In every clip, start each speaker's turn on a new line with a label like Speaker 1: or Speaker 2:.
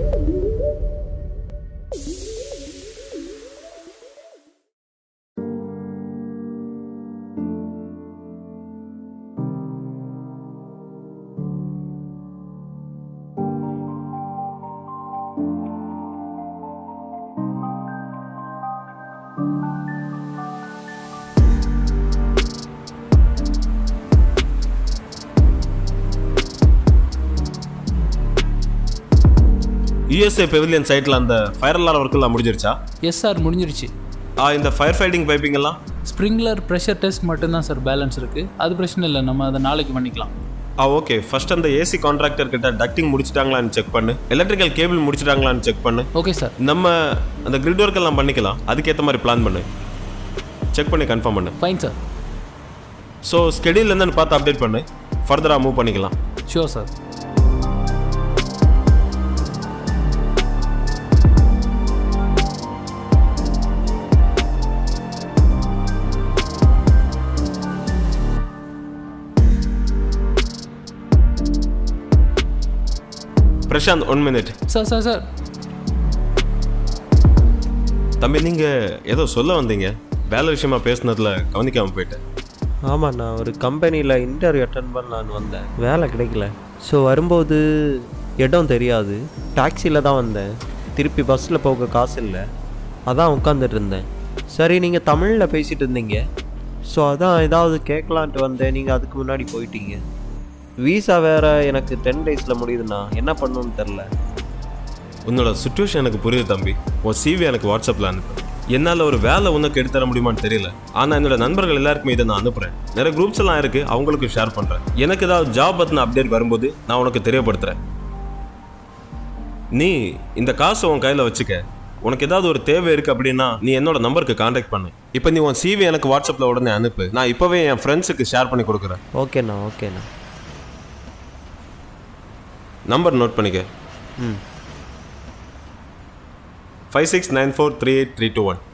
Speaker 1: USA pavilion சைட்டில் அந்த fire alarm ஒர்க்கெல்லாம் முடிஞ்சிருச்சா
Speaker 2: எஸ் சார் முடிஞ்சிருச்சு
Speaker 1: ஆ இந்த ஃபயர் ஃபைட்டிங் பைப்பிங் எல்லாம்
Speaker 2: ஸ்ப்ரிங்க்லர் ப்ரெஷர் டெஸ்ட் மட்டும்தான் சார் பேலன்ஸ் இருக்குது அது பிரச்சனை இல்லை நம்ம அதை நாளைக்கு பண்ணிக்கலாம்
Speaker 1: ஆ ஓகே ஃபர்ஸ்ட் அந்த ஏசி கான்ட்ராக்டர் கிட்ட டக்டிங் முடிச்சிட்டாங்களான்னு செக் பண்ணு எலக்ட்ரிக்கல் கேபிள் முடிச்சிட்டாங்களான்னு செக் பண்ணு
Speaker 2: ஓகே சார்
Speaker 1: நம்ம அந்த கிரிட் ஒர்க் எல்லாம் பண்ணிக்கலாம் அதுக்கேற்ற மாதிரி பிளான் பண்ணு செக் பண்ணி கன்ஃபார்ம் பண்ணு
Speaker 2: ஃபைன் சார்
Speaker 1: ஸோ ஸ்கெடியூல் என்னன்னு பார்த்து அப்டேட் பண்ணு ஃபர்தராக மூவ் பண்ணிக்கலாம்
Speaker 2: sure sir
Speaker 1: Prashanth one minute
Speaker 2: sir sir sir
Speaker 1: தம்பி நீங்கள் ஏதோ சொல்ல வந்தீங்க வேலை விஷயமா பேசுனதுல கவனிக்காம போயிட்டேன்
Speaker 3: ஆமாம் நான் ஒரு கம்பெனியில் இன்டர்வியூ அட்டன் பண்ணலான்னு வந்தேன் வேலை கிடைக்கல ஸோ வரும்போது இடம் தெரியாது டாக்ஸியில் தான் வந்தேன் திருப்பி பஸ்ஸில் போக காசு இல்லை அதான் உட்காந்துட்டு இருந்தேன் சரி நீங்கள் தமிழில் பேசிகிட்டு இருந்தீங்க ஸோ அதான் ஏதாவது கேட்கலான்ட்டு வந்தேன் நீங்கள் அதுக்கு முன்னாடி போயிட்டீங்க வீசா வேறு எனக்கு டென் டேஸில் முடியுதுண்ணா என்ன பண்ணணும்னு தெரில
Speaker 1: உன்னோட சுச்சுவேஷன் எனக்கு புரியுது தம்பி உன் சிவி எனக்கு வாட்ஸ்அப்பில் அனுப்பு என்னால் ஒரு வேலை உனக்கு எடுத்து தர முடியுமான்னு தெரியல ஆனால் என்னோட நண்பர்கள் எல்லாருக்குமே இதை நான் அனுப்புகிறேன் நிறைய குரூப்ஸ் எல்லாம் இருக்கு அவங்களுக்கு ஷேர் பண்ணுறேன் எனக்கு ஏதாவது ஜாப் பற்றின அப்டேட் வரும்போது நான் உனக்கு தெரியப்படுத்துகிறேன் நீ இந்த காசை உன் கையில் வச்சுக்க உனக்கு ஏதாவது ஒரு தேவை இருக்கு அப்படின்னா நீ என்னோட நம்பருக்கு காண்டாக்ட் பண்ணு இப்போ நீ உன் சிவி எனக்கு வாட்ஸ்அப்பில் உடனே அனுப்பு நான் இப்போவே என் ஃப்ரெண்ட்ஸுக்கு ஷேர் பண்ணி கொடுக்குறேன்
Speaker 3: ஓகேண்ணா ஓகேண்ணா
Speaker 1: நம்பர் நோட் பண்ணிக்க
Speaker 3: ம்
Speaker 1: five six nine four three eight three two one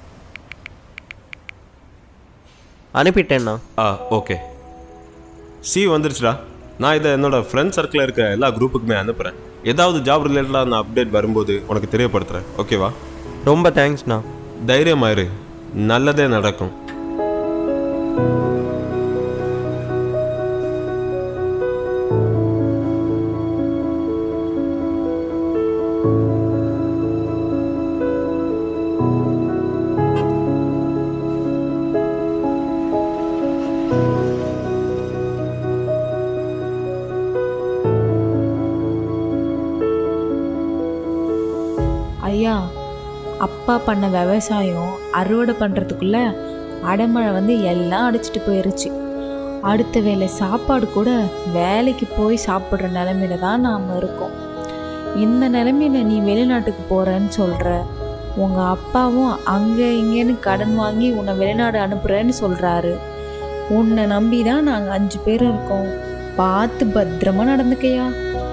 Speaker 3: அனுப்பிட்டேண்ணா
Speaker 1: ஆ ஓகே சி வந்துருச்சுடா நான் இதை என்னோட ஃப்ரெண்ட் சர்க்கிளில் இருக்க எல்லா குரூப்புக்குமே அனுப்புகிறேன் ஏதாவது ஜாப் ரிலேட்டடாக நான் அப்டேட் வரும்போது உனக்கு தெரியப்படுத்துகிறேன் ஓகேவா
Speaker 3: ரொம்ப தேங்க்ஸ்ண்ணா
Speaker 1: தைரியமாயிரு நல்லதே நடக்கும்
Speaker 4: ஐயா அப்பா பண்ண விவசாயம் அறுவடை பண்ணுறதுக்குள்ள அடைமழை வந்து எல்லாம் அடிச்சிட்டு போயிருச்சு அடுத்த வேளை சாப்பாடு கூட வேலைக்கு போய் சாப்பிட்ற நிலமையில தான் நாம் இருக்கோம் இந்த நிலமையில நீ வெளிநாட்டுக்கு போகிறேன்னு சொல்கிற உங்கள் அப்பாவும் அங்கே இங்கேன்னு கடன் வாங்கி உன்னை வெளிநாடு அனுப்புகிறேன்னு சொல்கிறாரு உன்னை நம்பி தான் நாங்கள் அஞ்சு பேர் இருக்கோம் பார்த்து பத்திரமா நடந்துக்கையா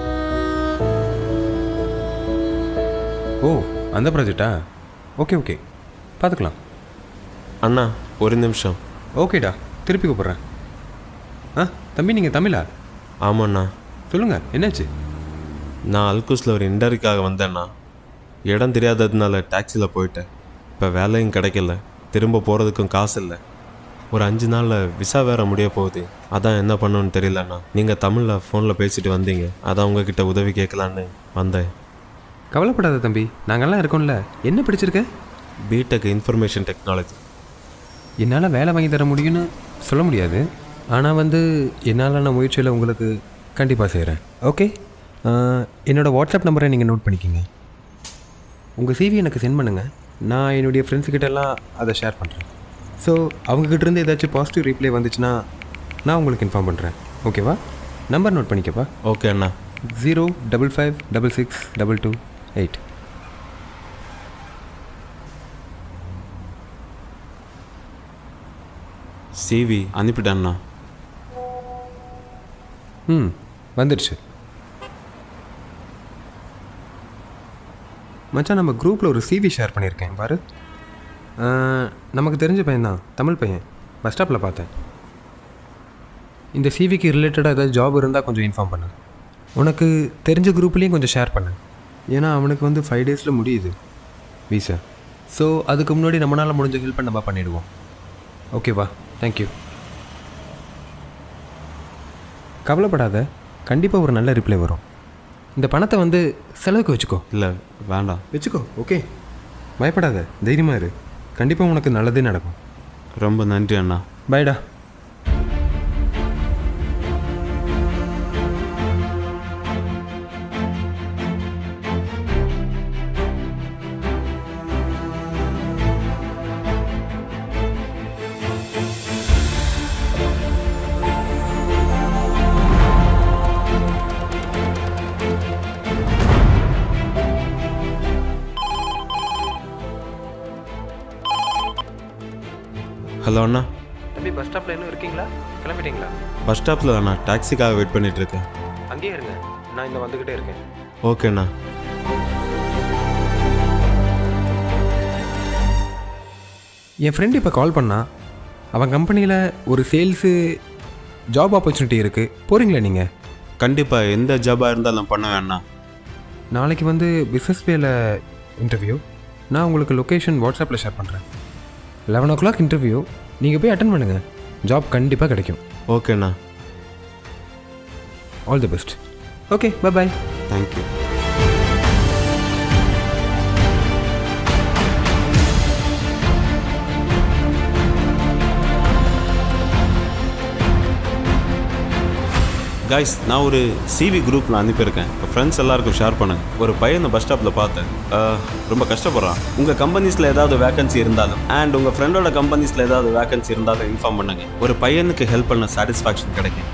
Speaker 5: ஓ அந்த ப்ராஜெக்டா ஓகே ஓகே பார்த்துக்கலாம்
Speaker 1: அண்ணா ஒரு நிமிஷம்
Speaker 5: ஓகேடா திருப்பி கூப்பிட்றேன் ஆ தம்பி நீங்கள் தமிழா
Speaker 1: ஆமாண்ணா
Speaker 5: சொல்லுங்கள் என்னாச்சு
Speaker 1: நான் அல்குஸில் ஒரு இன்டர்வியூக்காக வந்தேண்ணா இடம் தெரியாததுனால டாக்ஸியில் போயிட்டேன் இப்போ வேலையும் கிடைக்கல திரும்ப போகிறதுக்கும் காசு இல்லை ஒரு அஞ்சு நாளில் விசா வேற முடிய போகுது அதான் என்ன பண்ணணும்னு தெரியலண்ணா நீங்கள் தமிழில் ஃபோனில் பேசிட்டு வந்தீங்க அதான் உங்ககிட்ட உதவி கேட்கலான்னு வந்தேன்
Speaker 5: கவலைப்படாத தம்பி நாங்கள்லாம் இருக்கோம்ல என்ன படிச்சிருக்க
Speaker 1: பிடெக் இன்ஃபர்மேஷன் டெக்னாலஜி
Speaker 5: என்னால் வேலை வாங்கி தர முடியும்னு சொல்ல முடியாது ஆனால் வந்து என்னாலான முயற்சியில் உங்களுக்கு கண்டிப்பாக செய்கிறேன் ஓகே என்னோடய வாட்ஸ்அப் நம்பரை நீங்கள் நோட் பண்ணிக்கோங்க உங்கள் சிவி எனக்கு சென்ட் பண்ணுங்கள் நான் என்னுடைய ஃப்ரெண்ட்ஸுக்கிட்டலாம் அதை ஷேர் பண்ணுறேன் ஸோ அவங்கக்கிட்டேருந்து ஏதாச்சும் பாசிட்டிவ் ரிப்ளை வந்துச்சுன்னா நான் உங்களுக்கு இன்ஃபார்ம் பண்ணுறேன் ஓகேவா நம்பர் நோட் பண்ணிக்கப்பா
Speaker 1: ஓகே அண்ணா
Speaker 5: zero double five double six double two eight
Speaker 1: CV அனுப்பிட்டேண்ணா
Speaker 5: ம் வந்துடுச்சு மச்சான் நம்ம குரூப்பில் ஒரு சிவி ஷேர் பண்ணியிருக்கேன் பாரு அஹ், நமக்கு தெரிஞ்ச பையன் தான் தமிழ் பையன் பஸ் ஸ்டாப்பில் பார்த்தேன் இந்த சிவிக்கு ரிலேட்டடாக ஏதாவது ஜாப் இருந்தால் கொஞ்சம் இன்ஃபார்ம் பண்ணு உனக்கு தெரிஞ்ச குரூப்லேயும் கொஞ்சம் ஷேர் பண்ணு ஏன்னா அவனுக்கு வந்து ஃபைவ் டேஸில் முடியுது வீசா ஸோ அதுக்கு முன்னாடி நம்மளால் முடிஞ்ச ஹெல்ப் நம்ம பண்ணிடுவோம் ஓகேவா தேங்க்யூ கவலைப்படாத கண்டிப்பாக ஒரு நல்ல ரிப்ளை வரும் இந்த பணத்தை வந்து செலவுக்கு வச்சுக்கோ
Speaker 1: இல்லை வேண்டாம்
Speaker 5: வச்சுக்கோ ஓகே பயப்படாத தைரியமாக இரு கண்டிப்பாக உனக்கு நல்லதே நடக்கும்
Speaker 1: ரொம்ப நன்றி அண்ணா
Speaker 5: பாய்டா
Speaker 1: ஹலோ அண்ணா
Speaker 5: தம்பி பஸ் ஸ்டாப்பில் இன்னும் இருக்கீங்களா கிளம்பிட்டீங்களா
Speaker 1: பஸ் ஸ்டாப்பில் அண்ணா டாக்ஸிக்காக வெயிட் பண்ணிட்டு இருக்கேன்
Speaker 5: அங்கேயே இருங்க நான் இந்த வந்துக்கிட்டே இருக்கேன்
Speaker 1: ஓகேண்ணா
Speaker 5: என் ஃப்ரெண்ட் இப்போ கால் பண்ணா அவன் கம்பெனியில் ஒரு சேல்ஸு ஜாப் ஆப்பர்ச்சுனிட்டி இருக்குது போகிறீங்களா நீங்கள்
Speaker 1: கண்டிப்பாக எந்த ஜாபாக இருந்தாலும் பண்ண வேணாம்
Speaker 5: நாளைக்கு வந்து பிஸ்னஸ் வேல இன்டர்வியூ நான் உங்களுக்கு லொக்கேஷன் வாட்ஸ்அப்பில் ஷேர் பண்ணுறேன் லெவன் ஓ கிளாக் இன்டர்வியூ நீங்கள் போய் அட்டன் பண்ணுங்கள் ஜாப் கண்டிப்பாக கிடைக்கும்
Speaker 1: ஓகேண்ணா
Speaker 5: all the best okay bye bye
Speaker 1: thank you guys நான் ஒரு சிவி குரூப்பில் அனுப்பியிருக்கேன் இப்போ ஃப்ரெண்ட்ஸ் எல்லாருக்கும் ஷேர் பண்ணுங்க ஒரு பையனை பஸ் ஸ்டாப்பில் பார்த்தேன் அஹ், ரொம்ப கஷ்டப்படுறான் உங்கள் கம்பெனிஸில் ஏதாவது வேகன்சி இருந்தாலும் அண்ட் உங்கள் ஃப்ரெண்டோட கம்பெனிஸில் ஏதாவது வேகன்சி இருந்தாலும் இன்ஃபார்ம் பண்ணுங்க ஒரு பையனுக்கு ஹெல்ப் பண்ண சாட்டிஸ்ஃபேக்ஷன் கிடைக்கும்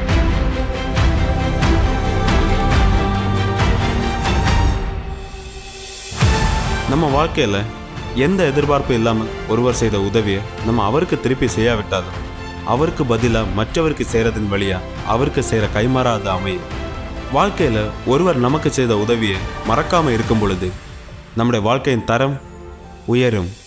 Speaker 1: நம்ம வாழ்க்கையில் எந்த எதிர்பார்ப்பும் இல்லாமல் ஒருவர் செய்த உதவியை நம்ம அவருக்கு திருப்பி செய்யாவிட்டாலும் அவருக்கு பதிலாக மற்றவருக்கு செய்கிறதன் வழியா அவருக்கு செய்கிற கைமாறாத அமையும் வாழ்க்கையில் ஒருவர் நமக்கு செய்த உதவியை மறக்காமல் இருக்கும் பொழுது நம்முடைய வாழ்க்கையின் தரம் உயரும்